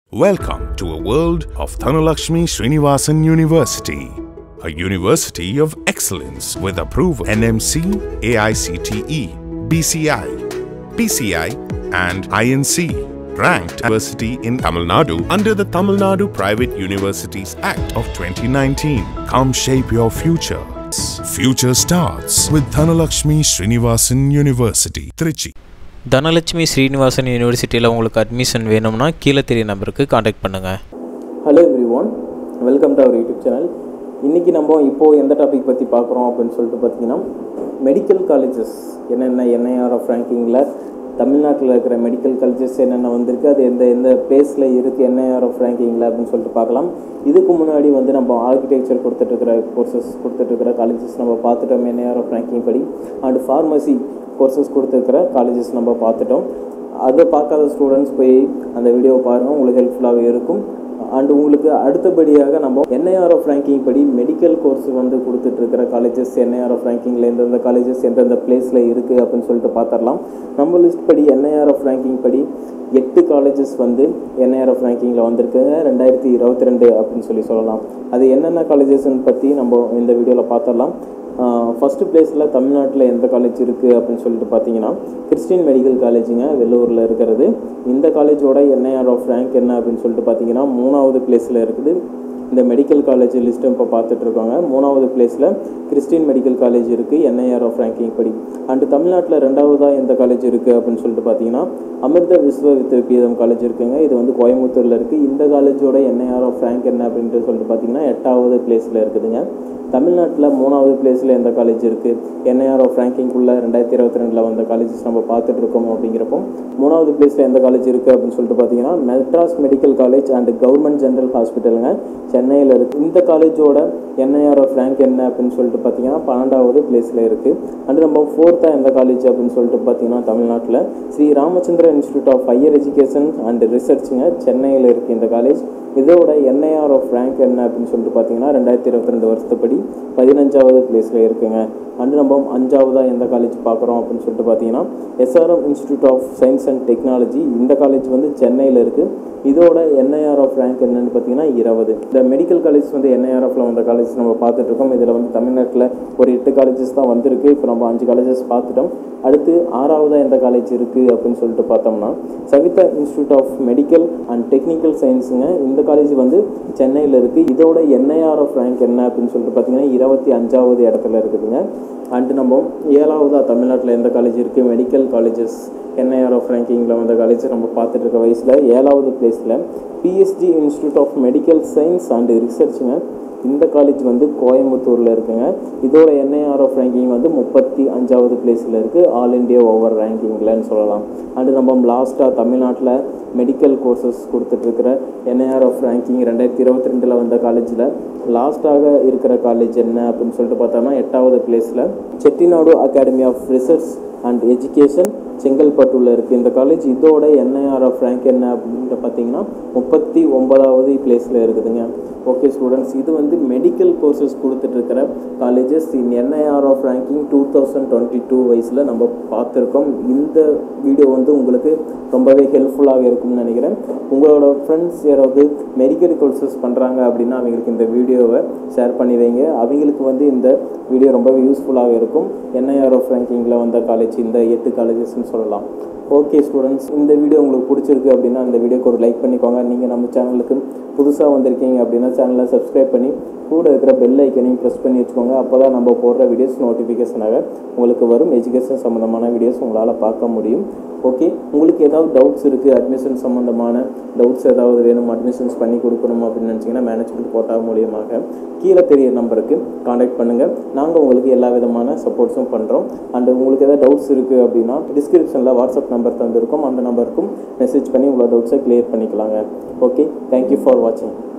Welcome to a world of Dhanalakshmi Srinivasan University, a university of excellence with approval NMC, AICTE, BCI, PCI, and INC. Ranked university in Tamil Nadu under the Tamil Nadu Private Universities Act of 2019. Come shape your future. Future starts with Dhanalakshmi Srinivasan University, Trichy. Dhanalakshmi Srinivasan யூனிவர்சிட்டியில் உங்களுக்கு admission வேணும்னா கீழே தெரிய நம்பருக்கு contact பண்ணுங்கள் hello everyone welcome to our YouTube channel இன்றைக்கி நம்ம இப்போது எந்த டாபிக் பற்றி பார்க்குறோம் அப்படின்னு சொல்லிட்டு பார்த்தீங்கன்னா மெடிக்கல் காலேஜஸ் என்னென்ன என்ஐஆர்எஃப் ரேங்கிங்கில் தமிழ்நாட்டில் இருக்கிற மெடிக்கல் காலேஜஸ் என்னென்ன வந்திருக்கு அது எந்த எந்த பிளேஸில் இருக்குது என்ஐஆர்எஃப் ரேங்கிங்கில் அப்படின்னு சொல்லிட்டு பார்க்கலாம் இதுக்கு முன்னாடி வந்து நம்ம ஆர்கிடெக்சர் கொடுத்துட்ருக்கிற கோர்சஸ் கொடுத்துட்ருக்கிற காலேஜஸ் நம்ம பார்த்துட்டோம் என்ஐஆர்எஃப் ரேங்கிங் படி அண்ட் ஃபார்மசி கோர்சஸ் கொடுத்துருக்கிற காலேஜஸ் நம்ம பார்த்துட்டோம் அதை பார்க்காத ஸ்டூடெண்ட்ஸ் போய் அந்த வீடியோவை பாருங்கள் உங்களுக்கு ஹெல்ப்ஃபுல்லாகவே இருக்கும் அண்ட் உங்களுக்கு அடுத்தபடியாக நம்ம என்ஐஆர்எஃப் ரேங்கிங் படி மெடிக்கல் கோர்ஸ் வந்து கொடுத்துட்ருக்கிற காலேஜஸ் என்ஐஆர்எஃப் ரேங்கிங்கில் எந்தெந்த காலேஜஸ் எந்தெந்த பிளேஸில் இருக்குது அப்படின்னு சொல்லிட்டு பார்த்துடலாம் நம்ம லிஸ்ட் படி என்ஐஆர்எஃப் ரேங்கிங் படி எட்டு காலேஜஸ் வந்து என்ஐஆர்எஃப் ரேங்கிங்கில் வந்திருக்குங்க ரெண்டாயிரத்தி இருபத்தி ரெண்டு அப்படின்னு சொல்லி சொல்லலாம் அது என்னென்ன காலேஜஸ்ன்னு பற்றி நம்ம இந்த வீடியோவில் பார்த்துடலாம் ஃபஸ்ட்டு பிளேஸில் தமிழ்நாட்டில் எந்த காலேஜ் இருக்குது அப்படின்னு சொல்லிட்டு பார்த்தீங்கன்னா கிறிஸ்டின் மெடிக்கல் காலேஜுங்க வெள்ளூரில் இருக்கிறது இந்த காலேஜோட என்ஐஆர் ஆஃப் ரேங்க் என்ன அப்படின்னு சொல்லிட்டு பார்த்தீங்கன்னா மூணாவது பிளேஸில் இருக்குது இந்த மெடிக்கல் காலேஜ் லிஸ்ட்டும் இப்போ பார்த்துட்ருக்காங்க மூணாவது பிளேஸில் கிறிஸ்டின் மெடிக்கல் காலேஜ் இருக்குது என்ஐஆர் ஆஃப் ரேங்கிங் படி அண்டு தமிழ்நாட்டில் ரெண்டாவதாக எந்த காலேஜ் இருக்குது அப்படின்னு சொல்லிட்டு பார்த்தீங்கன்னா அமிர்த விஸ்வ வித்யாபீதம் காலேஜ் இருக்குங்க இது வந்து கோயம்புத்தூரில் இருக்குது இந்த காலேஜோட என்ஐஆர் ஆஃப் ரேங்க் என்ன அப்படின்ட்டு சொல்லிட்டு பார்த்தீங்கன்னா எட்டாவது பிளேஸில் இருக்குதுங்க தமிழ்நாட்டில் மூணாவது பிளேஸில் எந்த காலேஜ் இருக்குது என்ஐஆர் ஆஃப் ரேங்கிங்குள்ளே ரெண்டாயிரத்தி இருபத்தி ரெண்டில் வந்த காலேஜஸ் நம்ம பார்த்துட்டு இருக்கோம் அப்படிங்கிறப்போ மூணாவது பிளேஸில் எந்த காலேஜ் இருக்குது அப்படின்னு சொல்லிட்டு பார்த்தீங்கன்னா Madras medical college and government general ஹாஸ்பிட்டலுங்க சென்னையில் இருக்குது இந்த காலேஜோட என்ஐஆர் ஆஃப் ரேங்க் என்ன அப்படின்னு சொல்லிட்டு பார்த்தீங்கன்னா பன்னெண்டாவது பிளேஸில் இருக்குது அண்ட் நம்ம ஃபோர்த்தாக எந்த காலேஜ் அப்படின்னு சொல்லிட்டு பார்த்தீங்கன்னா தமிழ்நாட்டில் Sri Ramachandra institute of higher education and ரிசர்ச்சுங்க சென்னையில் இருக்குது இந்த காலேஜ் இதோட என்ஐஆர் ஆஃப் ரேங்க் என்ன அப்படின்னு சொல்லிட்டு பார்த்தீங்கன்னா ரெண்டாயிரத்தி இருபத்தி ரெண்டு வருஷத்துப்படி பதினஞ்சாவது பிளேஸில் இருக்குங்க அண்டு நம்ம அஞ்சாவதாக எந்த காலேஜ் பார்க்குறோம் அப்படின்னு சொல்லிட்டு பார்த்தீங்கன்னா SRM institute of science and technology இந்த காலேஜ் வந்து சென்னையில் இருக்குது இதோட என்ஐஆர் ஆஃப் ரேங்க் என்னன்னு பார்த்தீங்கன்னா இருபது இந்த மெடிக்கல் காலேஜ் வந்து என்ஐஆர்எஃப்ல வந்த காலேஜ் நம்ம பார்த்துட்டு இருக்கோம் இதில் வந்து தமிழ்நாட்டில் ஒரு எட்டு காலேஜஸ் தான் வந்திருக்கு இப்போ நம்ம அஞ்சு காலேஜஸ் பார்த்துட்டோம் அடுத்து ஆறாவதாக எந்த காலேஜ் இருக்குது அப்படின்னு சொல்லிட்டு பார்த்தோம்னா Saveetha institute of medical and technical சயின்ஸுங்க இந்த காலேஜ் வந்து சென்னையில் இருக்குது இதோட என்ஐஆர் ஆஃப் ரேங்க் என்ன அப்படின்னு சொல்லிட்டு பார்த்தீங்கன்னா இருபத்தி அஞ்சாவது இடத்துல இருக்குதுங்க அண்டு நம்ம ஏழாவதாக தமிழ்நாட்டில் எந்த காலேஜ் இருக்குது மெடிக்கல் காலேஜஸ் என்ஐஆர் ஆஃப் ரேங்கிங்கில் வந்த காலேஜ் நம்ம பார்த்துட்டு இருக்க வயசில் ஏழாவது பிளேஸில் PSG institute of medical science and ரிசர்ச்சுங்க இந்த காலேஜ் வந்து கோயம்புத்தூரில் இருக்குங்க இதோட என்ஐஆர் ஆஃப் ரேங்கிங் வந்து முப்பத்தி அஞ்சாவது பிளேஸில் இருக்குது ஆல் இண்டியா ஓவர் ரேங்கிங்லன்னு சொல்லலாம் அண்டு நம்ம லாஸ்ட்டாக தமிழ்நாட்டில் மெடிக்கல் கோர்சஸ் கொடுத்துட்ருக்கிற என்ஐஆர் ஆஃப் ரேங்கிங் ரெண்டாயிரத்தி இருபத்தி ரெண்டில் வந்த காலேஜில் லாஸ்ட்டாக இருக்கிற காலேஜ் என்ன அப்படின்னு சொல்லிட்டு பார்த்தோம்னா எட்டாவது பிளேஸில் Chettinad academy of research and education செங்கல்பட்டுள்ள இருக்குது இந்த காலேஜ் இதோட என்ஐஆர் ஆஃப் ரேங்க் என்ன அப்படின்ட்டு பார்த்தீங்கன்னா முப்பத்தி ஒன்பதாவது பிளேஸில் இருக்குதுங்க ஓகே ஸ்டூடெண்ட்ஸ் இது வந்து மெடிக்கல் கோர்சஸ் கொடுத்துட்ருக்கிற colleges in NIRF ranking two thousand twenty two வயசில் நம்ம பார்த்துருக்கோம் இந்த வீடியோ வந்து உங்களுக்கு ரொம்பவே ஹெல்ப்ஃபுல்லாக இருக்கும்னு நினைக்கிறேன் உங்களோட ஃப்ரெண்ட்ஸ் யாராவது மெடிக்கல் கோர்சஸ் பண்ணுறாங்க அப்படின்னா அவங்களுக்கு இந்த வீடியோவை ஷேர் பண்ணி வைங்க அவங்களுக்கு வந்து இந்த வீடியோ ரொம்பவே யூஸ்ஃபுல்லாக இருக்கும் என்ஐஆர் ஆஃப் ரேங்கிங்கில் வந்த காலேஜ் இந்த எட்டு காலேஜஸ்ன்னு சொல்லலாம் ஓகே ஸ்டூடெண்ட்ஸ் இந்த வீடியோ உங்களுக்கு பிடிச்சிருக்கு அப்படின்னா இந்த வீடியோக்கு ஒரு லைக் பண்ணிக்கோங்க நீங்கள் நம்ம சேனலுக்கு புதுசாக வந்திருக்கீங்க அப்படின்னா சேனலை சப்ஸ்கிரைப் பண்ணி கூட இருக்கிற பெல் ஐக்கனையும் ப்ரெஸ் பண்ணி வச்சுக்கோங்க அப்போ தான் நம்ம போடுற வீடியோஸ் நோட்டிஃபிகேஷனாக உங்களுக்கு வரும் எஜுகேஷன் சம்மந்தமான வீடியோஸ் உங்களால் பார்க்க முடியும் ஓகே உங்களுக்கு ஏதாவது டவுட்ஸ் இருக்குது அட்மிஷன் சம்மந்தமான டவுட்ஸ் ஏதாவது வேணும் அட்மிஷன்ஸ் பண்ணி கொடுக்கணும் அப்படின்னு நினச்சிங்கன்னா மேனேஜ்மெண்ட் போட்டால் மூலியமாக கீழே தெரிய நம்பருக்கு காண்டாக்ட் பண்ணுங்கள் நாங்கள் உங்களுக்கு எல்லா விதமான சப்போர்ட்ஸும் பண்ணுறோம் அண்ட் உங்களுக்கு ஏதாவது டவுட்ஸ் இருக்குது அப்படின்னா டிஸ்கிரிப்ஷனில் வாட்ஸ்அப் நம்பர் தந்திருக்கோம் அந்த நம்பருக்கும் மெசேஜ் பண்ணி உங்களோட டவுட்ஸை கிளியர் பண்ணிக்கலாங்க ஓகே தேங்க்யூ ஃபார் வாட்சிங்